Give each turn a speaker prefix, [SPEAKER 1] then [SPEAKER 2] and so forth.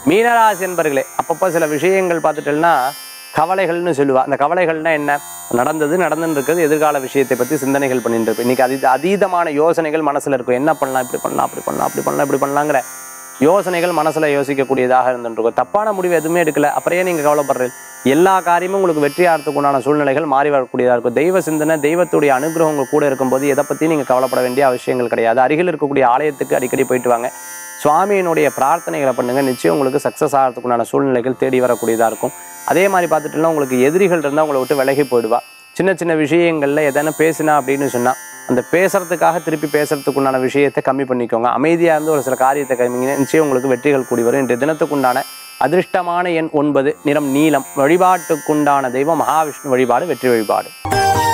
[SPEAKER 1] மீனராசி என்பர்களே அப்பப்போ சில விஷயங்கள் பார்த்துட்டேன்னா கவலைகள்னு சொல்லுவா அந்த கவலைகள்னா என்ன நடந்தது நடந்துன்னு இருக்கிறது எதிர்கால விஷயத்தை பற்றி சிந்தனைகள் பண்ணிட்டு இருப்பேன் இன்னைக்கு அதீத அதீதமான யோசனைகள் மனசில் இருக்கும் என்ன பண்ணலாம் இப்படி பண்ணலாம் அப்படி பண்ணலாம் அப்படி பண்ணலாம் இப்படி பண்ணலாங்கிற யோசனைகள் மனசில் யோசிக்கக்கூடியதாக இருந்துருக்கும் தப்பான முடிவு எதுவுமே எடுக்கல அப்புறம் ஏன் நீங்கள் கவலைப்படுறீங்க எல்லா காரியமும் உங்களுக்கு வெற்றியாகிறதுக்கு உண்டான சூழ்நிலைகள் மாறி வரக்கூடியதாக இருக்கும் தெய்வ சிந்தனை தெய்வத்துடைய அனுகிரகம் உங்க கூட இருக்கும்போது எதை பற்றி நீங்கள் கவலைப்பட வேண்டிய அவசியங்கள் கிடையாது அருகில் இருக்கக்கூடிய ஆலயத்துக்கு அடிக்கடி போயிட்டு வாங்க சுவாமியினுடைய பிரார்த்தனைகளை பண்ணுங்க நிச்சயம் உங்களுக்கு சக்ஸஸ் ஆகிறதுக்கு உண்டான சூழ்நிலைகள் தேடி வரக்கூடியதாக இருக்கும் அதே மாதிரி பார்த்துட்டுனா உங்களுக்கு எதிரிகள் இருந்தால் உங்களை விட்டு விலகி போயிடுவா சின்ன சின்ன விஷயங்களில் எதனா பேசினா அப்படின்னு சொன்னால் அந்த பேசுறதுக்காக திருப்பி பேசுறதுக்கு உண்டான விஷயத்தை கம்மி பண்ணிக்கோங்க அமைதியாக இருந்து ஒரு சில காரியத்தை கம்மிங்க நிச்சயம் உங்களுக்கு வெற்றிகள் கூடி வரும் இன்றைய தினத்துக்குண்டான அதிர்ஷ்டமான எண் ஒன்பது நிறம் நீலம் வழிபாட்டுக்குண்டான தெய்வம் மகாவிஷ்ணு வழிபாடு வெற்றி வழிபாடு